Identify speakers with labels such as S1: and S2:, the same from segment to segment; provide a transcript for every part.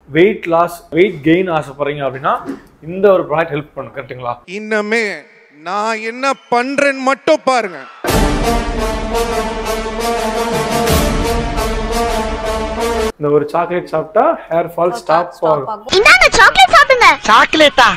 S1: Weight loss weight gain ஆசைப்படுறீங்க அப்படின்னா இந்த ஒரு ப்ராடக்ட் ஹெல்ப் பண்ணும் கரெக்ட்டுங்களா
S2: இன்னமே நான் என்ன பண்றேன்னு மட்டும் பாருங்க
S1: இந்த ஒரு சாக்லேட் சாப்பிட்டா ஹேர் ஃபால் ஸ்டாப் ஆகும்
S3: ஆகும்
S4: இந்தாங்க சாக்லேட் சாப்பிடுங்க
S5: சாக்லேட்டா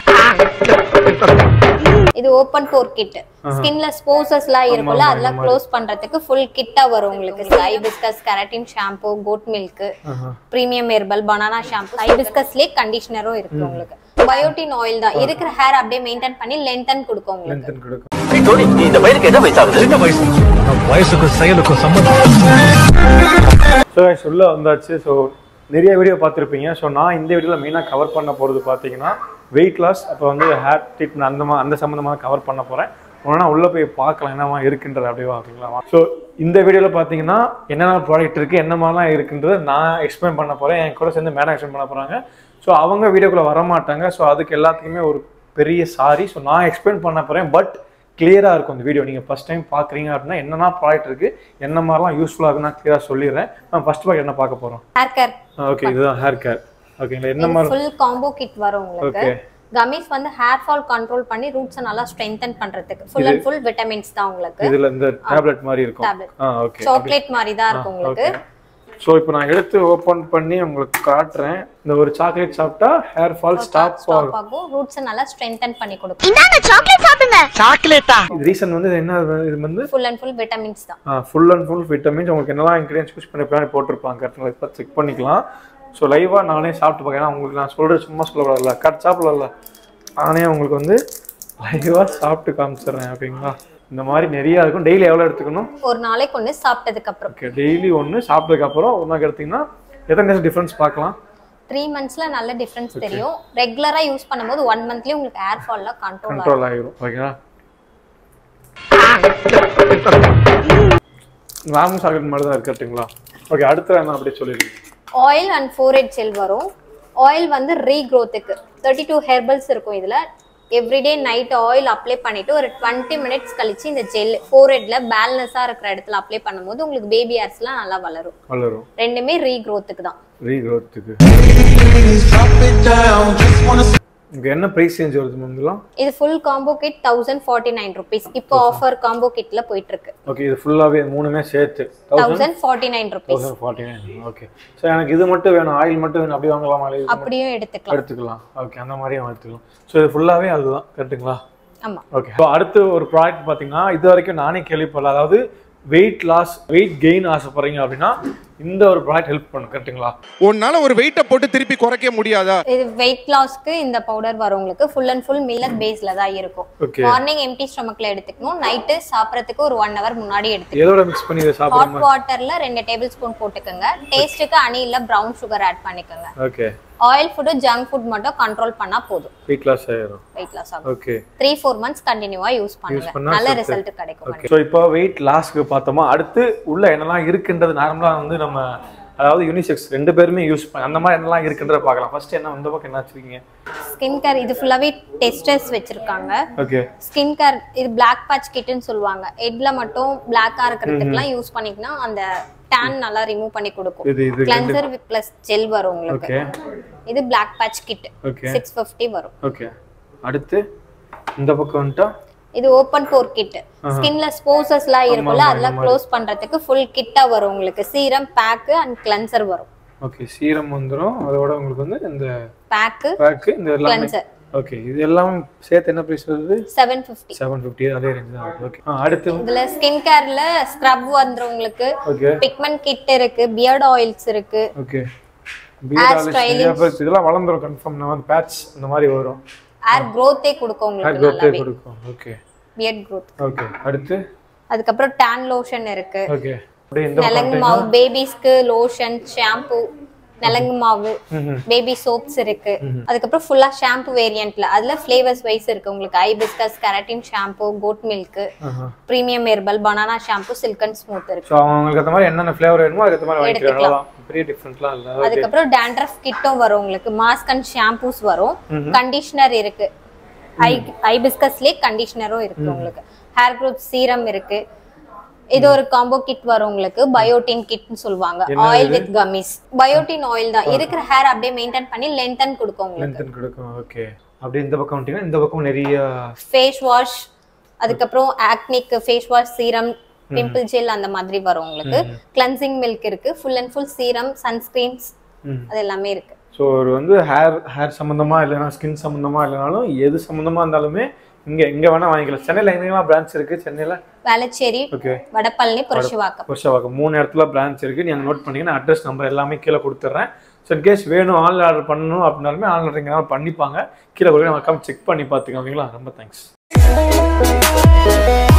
S3: இது ஓபன் போர் கிட் ஸ்கின்ல ஸ்போசஸ் எல்லாம் இருக்கும்ல அதெல்லாம் க்ளோஸ் பண்றதுக்கு ஃபுல் கிட்டா வரும் உங்களுக்கு hibiscus keratin shampoo goat milk premium herbal banana shampoo ஐபிஸ்கஸ்லயே கண்டிஷனரும் இருக்கு உங்களுக்கு பயோட்டின் ஆயில் தான் இருக்கிற ஹேர் அப்படியே மெயின்டைன் பண்ணி லென்த்தன் கொடுக்கும் உங்களுக்கு
S1: லென்த் கொடுக்கும்
S5: டோனி இந்த பையனுக்கு என்ன வயசாகுது சின்ன வயசு
S6: வயசுக்கும் செயலுக்கும் சம்பந்தம்
S1: ஸோ சொல்ல வந்தாச்சு ஸோ நிறைய வீடியோ பார்த்துருப்பீங்க ஸோ நான் இந்த வீடியோவில் மெயினாக கவர் பண்ண போகிறது பார்த்தீங்கன்னா வெயிட் லாஸ் அப்போ வந்து ஹேர் ட்ரீட்மெண்ட் அந்த மா அந்த சம்மந்தமாக கவர் பண்ண போகிறேன் ஒன்றா உள்ளே போய் பார்க்கலாம் என்னமா இருக்குன்றது அப்படியே பார்க்கலாம் ஸோ இந்த வீடியோவில் பார்த்தீங்கன்னா என்னென்ன ப்ராடக்ட் இருக்குது என்ன மாதிரிலாம் இருக்குன்றது நான் எக்ஸ்பிளைன் பண்ண போகிறேன் என் கூட சேர்ந்து மேடம் எக்ஸ்பிளைன் பண்ண போகிறாங்க ஸோ அவங்க வீடியோக்குள்ளே வர மாட்டாங்க ஸோ அதுக்கு எல்லாத்துக்குமே ஒரு பெரிய சாரி ஸோ நான் எக்ஸ்பிளைன் பண்ண போகிறேன் பட் கிளியராக இருக்கும் இந்த வீடியோ நீங்கள் ஃபஸ்ட் டைம் பார்க்குறீங்க அப்படின்னா என்னென்ன ப்ராடக்ட் இருக்குது என்ன மாதிரிலாம் யூஸ்ஃபுல்லாக இருக்குன்னு நான் கிளியராக சொல்லிடுறேன் நம்ம ஃபஸ்ட் ப்ராடக்ட் என்ன பார்க்க போகிறோம்
S3: ஹேர் கேர்
S1: ஓகே இதுதான் ஹேர் கேர் ஓகேங்களா என்ன மாதிரி
S3: ஃபுல் காம்போ கிட் வரும் உங்களுக்கு
S1: ஓகே
S3: கமிஸ் வந்து ஹேர் ஃபால் கண்ட்ரோல் பண்ணி ரூட்ஸை நல்லா ஸ்ட்ரென்தன் பண்றதுக்கு ஃபுல் அண்ட் ஃபுல் விட்டமின்ஸ் தான் உங்களுக்கு
S1: இதுல இந்த டேப்லெட் மாதிரி இருக்கும்
S3: Tablet.
S1: ஆ ஓகே
S3: சாக்லேட் மாதிரி தான் இருக்கும் உங்களுக்கு
S1: ஸோ இப்போ நான் எடுத்து ஓப்பன் பண்ணி உங்களுக்கு காட்டுறேன் இந்த ஒரு சாக்லேட் சாப்பிட்டா ஹேர் ஃபால் ஸ்டாப்
S3: ஸ்டாப்
S1: ஆகும்
S3: ஆகும் ரூட்ஸை நல்லா ஸ்ட்ரென்தன் பண்ணி கொடுக்கும்
S4: இந்தாங்க சாக்லேட் சாப்பிடுங்க
S5: சாக்லேட்டா
S1: இது ரீசன் வந்து இது என்ன இது வந்து
S3: ஃபுல் அண்ட் ஃபுல் விட்டமின்ஸ் தான்
S1: ஃபுல் அண்ட் ஃபுல் விட்டமின்ஸ் உங்களுக்கு என்னெல்லாம் இன்க்ரீடியன்ஸ் யூஸ் பண்ணி பிளான் போட்டிருப்பாங்க கரெக்டாக இப்போ செக் பண்ணிக்கலாம் ஸோ லைவாக நானே சாப்பிட்டு பார்க்கறேன் ஏன்னா உங்களுக்கு நான் சொல்கிறது சும்மா சொல்லக்கூடாதுல்ல கட் சாப்பிடல நானே உங்களுக்கு வந்து லைவாக சாப்பிட்டு காமிச்சிடுறேன் ஓகேங்களா இந்த மாதிரி நிறையா இருக்கும் டெய்லி எவ்வளோ எடுத்துக்கணும்
S3: ஒரு நாளைக்கு ஒன்று சாப்பிட்டதுக்கு அப்புறம்
S1: ஓகே டெய்லி ஒன்று சாப்பிட்டதுக்கு அப்புறம் ஒரு நாள் எடுத்தீங்கன்னா எத்தனை டேஸ் டிஃப்ரென்ஸ் பார்க்கலாம்
S3: த்ரீ மந்த்ஸ்ல நல்ல டிஃபரன்ஸ் தெரியும் ரெகுலரா யூஸ் பண்ணும்போது ஒன் மந்த்லயே உங்களுக்கு ஹேர் ஃபால்லாம் கண்ட்ரோல் ஆகும்
S1: கண்ட்ரோல் ஆகிரும் ஓகேங்களா நார்மல் சாக்லேட் மாதிரி தான் இருக்கட்டுங்களா ஓகே அடுத்த என்ன அப்படியே சொல்லிடுங்க
S3: ஆயில் அண்ட் ஃபோரெட் ஜெல் வரும் ஆயில் வந்து ரீக்ரோத்துக்கு தேர்ட்டி டூ ஹெர்பல்ஸ் இருக்கும் இதுல எவ்ரிடே நைட் ஆயில் அப்ளை பண்ணிட்டு ஒரு டுவெண்ட்டி மினிட்ஸ் கழிச்சு இந்த ஜெல் ஃபோரெட்ல பேலன்ஸா இருக்கிற இடத்துல அப்ளை பண்ணும்போது உங்களுக்கு பேபி ஹேர்ஸ்லாம் நல்லா வளரும்
S1: வளரும்
S3: ரெண்டுமே ரீக்ரோத்துக்கு தான்
S1: ரீக்ரோத்துக்கு இங்கே என்ன ப்ரைஸ் சேஞ்ச் வருது மேம்லாம்
S3: இது full combo kit thousand forty nine rupees இப்போ ஆஃபர் காம்போ கிட்ல போயிட்டு இருக்கு
S1: ஓகே இது ஃபுல்லாகவே மூணுமே சேர்த்து thousand
S3: thousand forty nine rupees
S1: thousand forty nine okay so எனக்கு இது மட்டும் வேணும் ஆயில் மட்டும் வேணும் அப்படி வாங்கலாமா இல்லை இது மட்டும்
S3: அப்படியும் எடுத்துக்கலாம்
S1: எடுத்துக்கலாம் ஓகே அந்த மாதிரியும் எடுத்துக்கலாம் ஸோ இது ஃபுல்லாகவே அதுதான் கரெக்ட்டுங்களா
S3: ஆமா
S1: ஓகே ஸோ அடுத்து ஒரு ப்ராடக்ட் பார்த்தீங்கன்னா இது வரைக்கும் நானே கேள்விப்படல அதாவது வெயிட் லாஸ் வெயிட் கெயின் ஆசைப்படுறீங்க அப்படின்னா இந்த ஒரு ப்ராடக்ட் ஹெல்ப் பண்ணும் கரெக்ட்டுங்களா
S2: உன்னால ஒரு வெயிட்டை போட்டு திருப்பி குறைக்க முடியாதா
S3: இது வெயிட் லாஸ்க்கு இந்த பவுடர் வரும் உங்களுக்கு ஃபுல் அண்ட் ஃபுல் மில்லட் பேஸ்ல தான் இருக்கும்
S1: Okay.
S3: மார்னிங் எம்டி ஸ்டொமக்ல எடுத்துக்கணும் நைட்டு சாப்பிடறதுக்கு ஒரு ஒன் ஹவர் முன்னாடி எடுத்துக்கணும்
S1: எதோட மிக்ஸ் பண்ணி இதை சாப்பிட்ற
S3: ஹாட் வாட்டர்ல ரெண்டு டேபிள் ஸ்பூன் போட்டுக்கோங்க டேஸ்ட்டுக்கு அணில ப்ரௌன் சுகர் ஆட் பண்ணிக்கோங்க
S1: okay
S3: oil food junk food மட்டும் கண்ட்ரோல் பண்ணா போதும்
S1: வெயிட் லாஸ் ஆயிரும்
S3: வெயிட் லாஸ் ஆகும்
S1: ஓகே
S3: த்ரீ ஃபோர் மந்த்ஸ் கண்டினியூவா யூஸ் பண்ணுங்க
S1: பண்ணா
S3: நல்ல
S1: set.
S3: ரிசல்ட் கிடைக்கும்
S1: ஓகே ஸோ இப்போ வெயிட் லாஸ்க்கு பார்த்தோமா அடுத்து உள்ள என்னெல்லாம் இருக்குன்றது நார்மலாக வந்து நம்ம அதாவது யூனிசெக்ஸ் ரெண்டு பேருமே யூஸ் பண்ண அந்த மாதிரி என்னெல்லாம் இருக்குன்றத பார்க்கலாம் ஃபர்ஸ்ட் என்ன இந்த பக்கம் என்ன வச்சிருக்கீங்க
S3: ஸ்கின் கேர் இது ஃபுல்லாவே டெஸ்டர்ஸ் வச்சிருக்காங்க
S1: ஓகே
S3: ஸ்கின் கேர் இது பிளாக் பேட்ச் கிட்னு சொல்லுவாங்க ஹெட்ல மட்டும் பிளாக்கா இருக்கிறதுக்குலாம் யூஸ் பண்ணிக்கினா அந்த டேன் நல்லா ரிமூவ் பண்ணி கொடுக்கும்
S1: இது இது
S3: கிளென்சர் வித் பிளஸ் ஜெல் வரும் உங்களுக்கு
S1: ஓகே
S3: இது black patch kit
S1: okay
S3: six fifty வரும்
S1: ஓகே அடுத்து இந்த பக்கம் வந்துட்டா
S3: இது ஓபன் போர் கிட் ஸ்கின்ல ஸ்போசஸ் எல்லாம் இருக்கும்ல அதெல்லாம் க்ளோஸ் பண்றதுக்கு ஃபுல் கிட்டா வரும் உங்களுக்கு சீரம் பேக் அண்ட் கிளென்சர் வரும்
S1: ஓகே சீரம் வந்துடும் அதோட உங்களுக்கு வந்து இந்த
S3: பேக்
S1: பேக்கு இந்த எல்லாமே
S3: கிளென்சர்
S1: ஓகே இது எல்லாம் சேர்த்து என்ன ப்ரைஸ் வருது
S3: செவன் ஃபிஃப்டி
S1: செவன் ஃபிஃப்டி அதே ரேஞ்ச் தான் வருது ஓகே அடுத்து
S3: இதுல ஸ்கின் கேர்ல ஸ்க்ரப் வந்துரும் உங்களுக்கு
S1: ஓகே
S3: பிக்மெண்ட் கிட் இருக்கு பியர்ட் ஆயில்ஸ் இருக்கு
S1: ஓகே
S3: styling.
S1: இதெல்லாம் வளர்ந்துரும் கன்ஃபார்ம் நான் வந்து பேட்ச் இந்த மாதிரி வரும்
S3: ஹேர் க்ரோத்தே கொடுக்கும்
S1: ஹேர்
S3: உங்களுக்கு
S1: க்ரோத்தே
S3: நல்லாவே
S1: கொடுக்கும் ஓகே
S3: பியர்ட் க்ரோத்
S1: ஓகே அடுத்து
S3: அதுக்கப்புறம் டேன் லோஷன் இருக்கு
S1: ஓகே அப்படியே இந்த
S3: நலங்கு மாவு பேபிஸ்க்கு லோஷன் ஷாம்பு நலங்கு மாவு பேபி சோப்ஸ் இருக்கு அதுக்கப்புறம் ஃபுல்லா ஷாம்பு வேரியன்ட்ல அதுல ஃபிளேவர்ஸ் வைஸ் இருக்கு உங்களுக்கு hibiscus keratin shampoo goat milk premium herbal banana shampoo silk and smooth இருக்கு
S1: ஸோ அவங்களுக்கு அந்த மாதிரி என்னென்ன ஃப்ளேவர் வேணுமோ அதுக்கு மாதிரி வாங்கிக்கலாம்
S3: எடுத்துக்கலாம்.
S1: அவ்வளவுதான். பெரிய டிஃப்ரெண்ட்லாம் இல்லை ஓகே
S3: அதுக்கப்புறம் டேண்ட்ரஃப் கிட்டும் வரும் உங்களுக்கு மாஸ்க் அண்ட் ஷாம்பூஸ் வரும் கண்டிஷனர் இருக்கு ஐ ஐபிஸ்கஸ்லயே கண்டிஷனரும் இருக்கு உங்களுக்கு ஹேர் க்ரோத் சீரம் இருக்கு இது ஒரு காம்போ கிட் வரும் உங்களுக்கு பயோட்டின் கிட்னு சொல்லுவாங்க
S1: என்ன
S3: ஆயில்
S1: இது?
S3: வித் கம்மிஸ் பயோட்டின் ஆயில் தான் இருக்கிற ஹேர் அப்படியே மெயின்டைன் பண்ணி லென்த்தன் கொடுக்கும் உங்களுக்கு
S1: லென்த்தன் கொடுக்கும் ஓகே அப்படியே இந்த பக்கம் வந்துட்டீங்கன்னா இந்த பக்கம் நிறைய
S3: ஃபேஸ் வாஷ் அதுக்கப்புறம் ஆக்னிக் face wash serum pimple gel அந்த மாதிரி வரும் உங்களுக்கு கிளன்சிங் மில்க் இருக்கு full and full serum sunscreens
S1: ம்.
S3: அது எல்லாமே இருக்கு
S1: ஸோ ஒரு வந்து ஹேர் ஹேர் சம்மந்தமா இல்லைனா ஸ்கின் சம்மந்தமா இல்லைனாலும் எது சம்மந்தமா இருந்தாலுமே இங்க எங்க வேணா வாங்கிக்கலாம் சென்னையில் எங்கெல்லாம் பிரான்ச் இருக்கு சென்னையில்
S3: வேளச்சேரி
S1: ஓகே
S3: வடபழனி புரட்சிவாக்கம்
S1: புருஷாவாக்கம் மூணு இடத்துல பிரான்ச் இருக்கு நீங்க நோட் பண்ணீங்கன்னா அட்ரஸ் நம்பர் எல்லாமே கீழே கொடுத்துட்றேன் ஸோ இன்கேஸ் வேணும் ஆன்லைன் ஆர்டர் பண்ணணும் அப்படின்னாலுமே ஆன்லைன் எங்கேனாலும் பண்ணிப்பாங்க கீழே கொடுக்க மறக்காம செக் பண்ணி பார்த்துக்கோங்களா ரொம்ப தேங்க்ஸ்